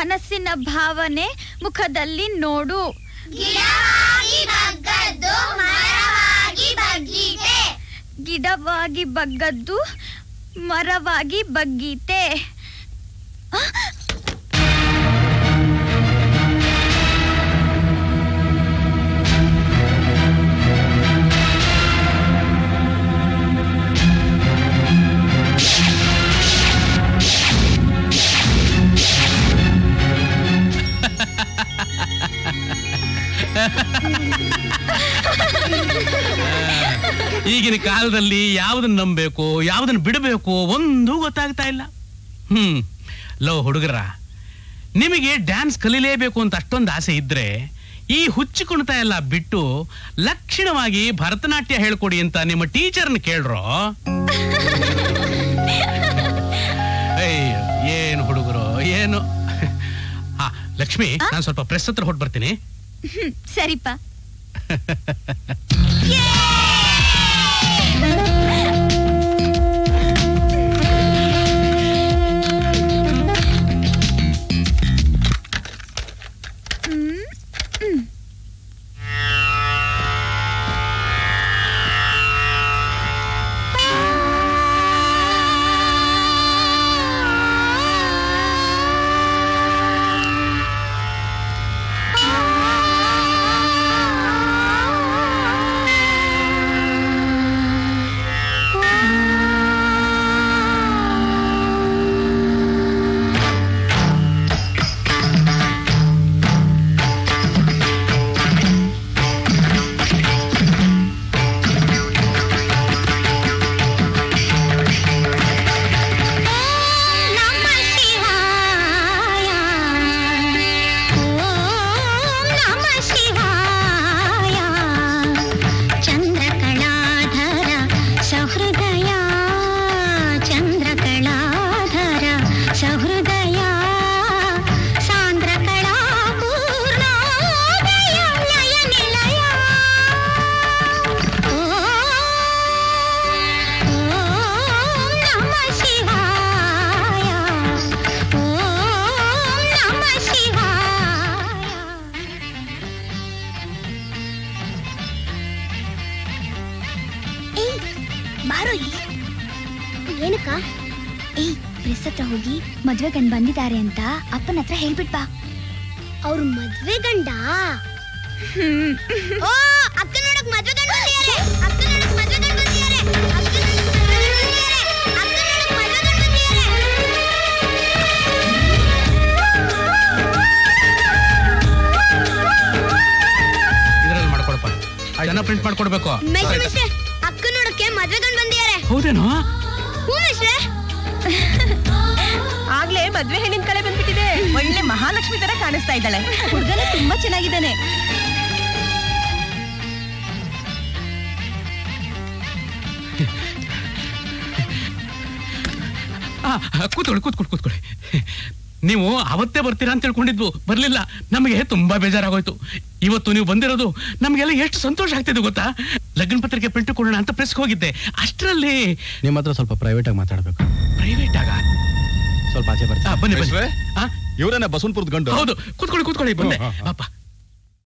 ಮನಸ್ಸಿನ ಭಾವನೆ ಮುಖದಲ್ಲಿ ನೋಡು ಗಿಡವಾಗಿ ಬಗ್ಗದ್ದು ಮರವಾಗಿ ಬಗ್ಗಿದೆ ಗಿಡವಾಗಿ ಬಗ್ಗದ್ದು ಮರವಾಗಿ ಬಗ್ಗೀತೆ ಆ! ಈಗಿನ ಕಾಲದಲ್ಲಿ ಯಾವ್ದನ್ನ ನಂಬಬೇಕು ಯಾವ್ದನ್ನ ಬಿಡಬೇಕು ಒಂದು ಗೊತ್ತಾಗ್ತಾ ಇಲ್ಲ ಹ್ಮ್ ಲವ್ ಹುಡುಗರ ನಿಮಗೆ ಡ್ಯಾನ್ಸ್ ಕಲೀಲೇಬೇಕು ಅಂತ ಅಷ್ಟೊಂದು ಆಸೆ ಇದ್ರೆ ಈ ಹುಚ್ಚು ಕುಣಿತ ಎಲ್ಲ ಬಿಟ್ಟು ಲಕ್ಷಣವಾಗಿ ಭರತನಾಟ್ಯ ಹೇಳ್ಕೊಡಿ ಅಂತ ನಿಮ್ಮ ಟೀಚರ್ನ ಕೇಳ್ರೋ ಅಯ್ಯೋ ಏನು ಹುಡುಗರು ಏನು ಹಾ ಲಕ್ಷ್ಮಿ ನಾನು ಸ್ವಲ್ಪ ಪ್ರೆಸ್ ಹತ್ರ ಹೊಟ್ಟು ಬರ್ತೀನಿ ಹ್ಮ್, ಸರಿಪ ನಮ ಶಿವಾಯ ಓಂ ನಮ ಶಿವಾಯ ಚಂದ್ರಕಳಾಧರ ಸಹೃದಯ ಚಂದ್ರಕಳಾಧರ ಸಹೃದಯ ಸಾಂದ್ರಕಳಾ ಪೂರ್ಣೋದಯ ಲಯ ನಿಲಯ ಓಂ ನಮ ಶಿವಾಯ ಓಂ ನಮ ಶಿವಾಯ ಏಯ್ ಬಾರೋ ಇಲ್ಲಿ ಏನಕ್ಕ ಏಯ್ ಪ್ರೆಸ್ ಹತ್ರ ಹೋಗಿ ಮದ್ವೆ ಗಂಡ್ ಬಂದಿದ್ದಾರೆ ಅಂತ ಅಪ್ಪನ ಹತ್ರ ಹೇಳ್ಬಿಟ್ ಬಾ ಅವ್ರ ಮದ್ವೆ ಗಂಡ ಓ ಅಕ್ಕ ನೋಡಕ್ ಮದ್ವೆ ಗಂಡ ಬಂದಿದ್ದಾರೆ ಅಕ್ಕ ನೋಡಕ್ ಮದ್ವೆ ಗಂಡ ಬಂದಿದ್ದಾರೆ ಅಕ್ಕ ನೋಡಕ್ ಮದ್ವೆ ಗಂಡ ಬಂದಿದ್ದಾರೆ ಅಕ್ಕ ನೋಡಕ್ ಮದ್ವೆ ಗಂಡ ಇದ್ರಲ್ಲಿ ಮಾಡ್ಕೊಳಪ್ಪ ಜನ ಪ್ರಿಂಟ್ ಮಾಡ್ಕೊಡ್ಬೇಕು ಮೆಸ್ಟ್ರೆ ಮೆಸ್ಟ್ರೆ ಅಕ್ಕ ನೋಡಕ್ಕೆ ಮದ್ವೆ ಗಂಡ ಬಂದಿದ್ದಾರೆ ಹೌದೇನೋ ಹ್ಞೂ ಮೆಸ್ಟ್ರೆ ಆಗ್ಲೇ ಮದ್ವೆ ಹೆಣ್ಣಿನ ಕಡೆ ಬಂದ್ಬಿಟ್ಟಿದೆ ಒಳ್ಳೆ ಮಹಾಲಕ್ಷ್ಮಿ ತರ ಕಾಣಿಸ್ತಾ ಇದ್ದಾಳೆ ಹುಡುಗನ ತುಂಬಾ ಚೆನ್ನಾಗಿದ್ದಾನೆ ಆ, ಕೂತ್ಕೊಳ್ಳಿ ಕೂತ್ಕೊಳ್ಳಿ ಕೂತ್ಕೊಳ್ಳಿ ನೀವು ಅವತ್ತೇ ಬರ್ತೀರಾ ಅಂತ ತಿಳ್ಕೊಂಡಿದ್ವು ಬರ್ಲಿಲ್ಲ ನಮಗೆ ತುಂಬಾ ಬೇಜಾರಾಗೋಯ್ತು ಇವತ್ತು ನೀವು ಬಂದಿರೋದು ನಮಗೆಲ್ಲ ಎಷ್ಟು ಸಂತೋಷ ಆಗ್ತಿದೆ ಗೊತ್ತಾ ಲಗ್ನ ಪತ್ರಿಕೆ ಪ್ರಿಂಟ್ ಕೊಡೋಣ ಅಂತ ಪ್ರೆಸ್ಗೆ ಹೋಗಿದ್ದೆ ಅಷ್ಟರಲ್ಲಿ ನಿಮ್ಮ ಹತ್ರ ಸ್ವಲ್ಪ ಪ್ರೈವೇಟ್ ಆಗಿ ಮಾತಾಡ್ಬೇಕು ಪ್ರೈವೇಟ್ ಆಗ ಸ್ವಲ್ಪ ಆಚೆ ಆ, ಬರ್ತೀನಿ ಬನ್ನಿ ಬನ್ನಿ ಮೇಷ್ಟ್ರೇ? ಆ, ಇವರೇನ ಬಸವನಪುರದ ಗಂಡು ಹೌದು ಕೂತ್ಕೊಳ್ಳಿ ಕೂತ್ಕೊಳ್ಳಿ ಬಂದೆ ಹ್ಮ್, ಹ್ಮ್, ಹ್ಮ್. ಪಾಪ